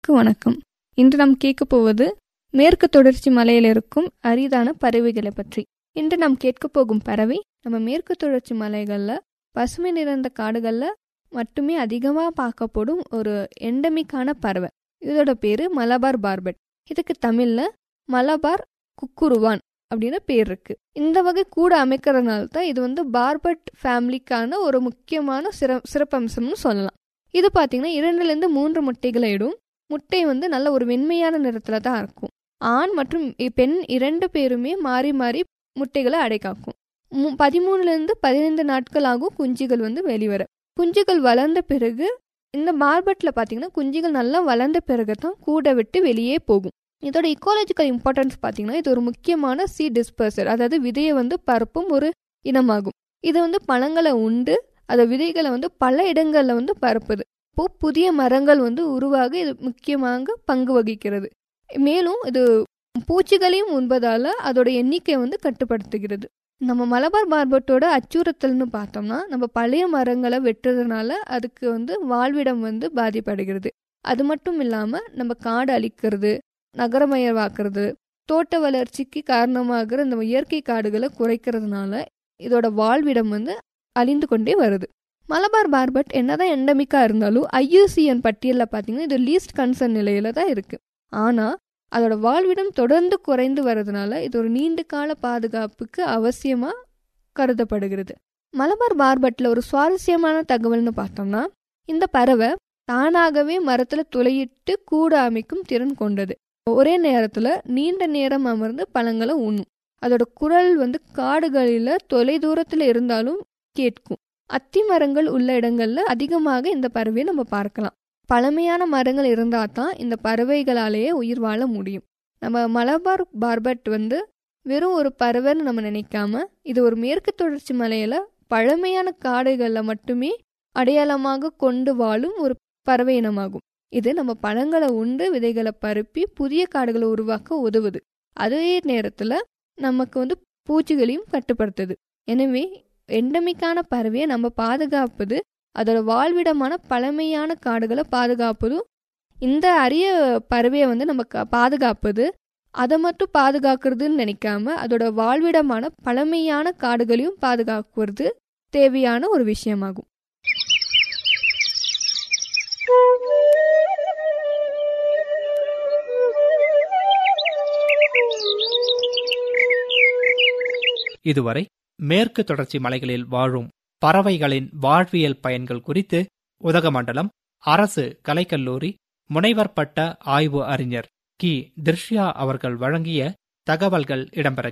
நேயர்களுக்கு வணக்கம் இன்று நாம் கேட்க போவது மேற்கு தொடர்ச்சி மலையில் இருக்கும் அரிதான பறவைகளை பற்றி இன்று நாம் கேட்க போகும் பறவை நம்ம மேற்கு தொடர்ச்சி மலைகளில் பசுமை நிறைந்த காடுகளில் மட்டுமே அதிகமாக பார்க்கப்படும் ஒரு எண்டமிக்கான பறவை இதோட பேர் மலபார் பார்பட் இதுக்கு தமிழில் மலபார் குக்குருவான் அப்படின்னு பேர் இருக்கு இந்த வகை கூட அமைக்கிறதுனால தான் இது வந்து பார்பட் ஃபேமிலிக்கான ஒரு முக்கியமான சிற சிறப்பம்சம்னு சொல்லலாம் இது பார்த்தீங்கன்னா இரண்டுலேருந்து மூன்று முட்டைகளை இடும் முட்டை வந்து நல்ல ஒரு வெண்மையான நிறத்தில் தான் இருக்கும் ஆண் மற்றும் இ- பெண் இரண்டு பேருமே மாறி மாறி முட்டைகளை அடைக்காக்கும் மு- பதிமூணுலேருந்து பதினைந்து நாட்கள் ஆகும் குஞ்சுகள் வந்து வெளிவர குஞ்சுகள் வளர்ந்த பிறகு இந்த மார்பட்டில் பார்த்தீங்கன்னா குஞ்சுகள் நல்லா வளர்ந்த பிறகு தான் கூடை விட்டு வெளியே போகும் இதோட இக்காலஜிக்கல் இம்பார்ட்டன்ஸ் பார்த்தீங்கன்னா இது ஒரு முக்கியமான சீ டிஸ்பர்சர் அதாவது விதையை வந்து பரப்பும் ஒரு இனமாகும் இது வந்து பழங்களை உண்டு அந்த விதைகளை வந்து பல இடங்களில் வந்து பரப்புது இப்போ புதிய மரங்கள் வந்து உருவாக இது முக்கியமாக பங்கு வகிக்கிறது மேலும் இது பூச்சிகளையும் உண்பதால் அதோட எண்ணிக்கை வந்து கட்டுப்படுத்துகிறது நம்ம மலபார் பார்பட்டோட அச்சுறுத்தல்னு பார்த்தோம்னா நம்ம பழைய மரங்களை வெட்டுறதுனால அதுக்கு வந்து வாழ்விடம் வந்து பாதிப்படைகிறது அது மட்டும் இல்லாமல் நம்ம காடு அழிக்கிறது நகரமயமாக்குறது தோட்ட வளர்ச்சிக்கு காரணமாகிற இந்த இயற்கை காடுகளை குறைக்கிறதுனால இதோட வாழ்விடம் வந்து அழிந்து கொண்டே வருது மலபார் பார்பட் என்னதான் எண்டமிக்கா இருந்தாலும் ஐயூசிஎன் பட்டியலில் பார்த்தீங்கன்னா இது லீஸ்ட் கன்சர்ன் நிலையில தான் இருக்கு ஆனால் அதோட வாழ்விடம் தொடர்ந்து குறைந்து வரதுனால இது ஒரு நீண்ட கால பாதுகாப்புக்கு அவசியமா கருதப்படுகிறது மலபார் பார்பட்டில் ஒரு சுவாரஸ்யமான தகவல்னு பார்த்தோம்னா இந்த பறவை தானாகவே மரத்துல துளையிட்டு கூடு அமைக்கும் திறன் கொண்டது ஒரே நேரத்துல நீண்ட நேரம் அமர்ந்து பழங்களை உண்ணும் அதோட குரல் வந்து காடுகளில் தொலை தூரத்தில் இருந்தாலும் கேட்கும் அத்தி மரங்கள் உள்ள இடங்கள்ல அதிகமாக இந்த பறவையை நம்ம பார்க்கலாம் பழமையான மரங்கள் இருந்தால் தான் இந்த பறவைகளாலேயே உயிர் வாழ முடியும் நம்ம மலபார் பார்பட் வந்து வெறும் ஒரு பறவைன்னு நம்ம நினைக்காம இது ஒரு மேற்கு தொடர்ச்சி மலையில பழமையான காடுகளில் மட்டுமே அடையாளமாக கொண்டு வாழும் ஒரு பறவை இனமாகும் இது நம்ம பழங்களை உண்டு விதைகளை பரப்பி புதிய காடுகளை உருவாக்க உதவுது அதே நேரத்தில் நமக்கு வந்து பூச்சிகளையும் கட்டுப்படுத்துது எனவே எண்டமிக்கான பறவையை நம்ம பாதுகாப்பது அதோட வாழ்விடமான பழமையான காடுகளை பாதுகாப்பதும் இந்த அரிய பறவையை வந்து நம்ம க- பாதுகாப்பது அதை மட்டும் பாதுகாக்கிறதுன்னு நினைக்காம அதோட வாழ்விடமான பழமையான காடுகளையும் பாதுகாக்கிறது தேவையான ஒரு விஷயமாகும் இதுவரை மேற்கு தொடர்ச்சி மலைகளில் வாழும் பறவைகளின் வாழ்வியல் பயன்கள் குறித்து உதகமண்டலம் அரசு கலைக்கல்லூரி முனைவர் பட்ட ஆய்வு அறிஞர் கி திர்ஷ்யா அவர்கள் வழங்கிய தகவல்கள் இடம்பெற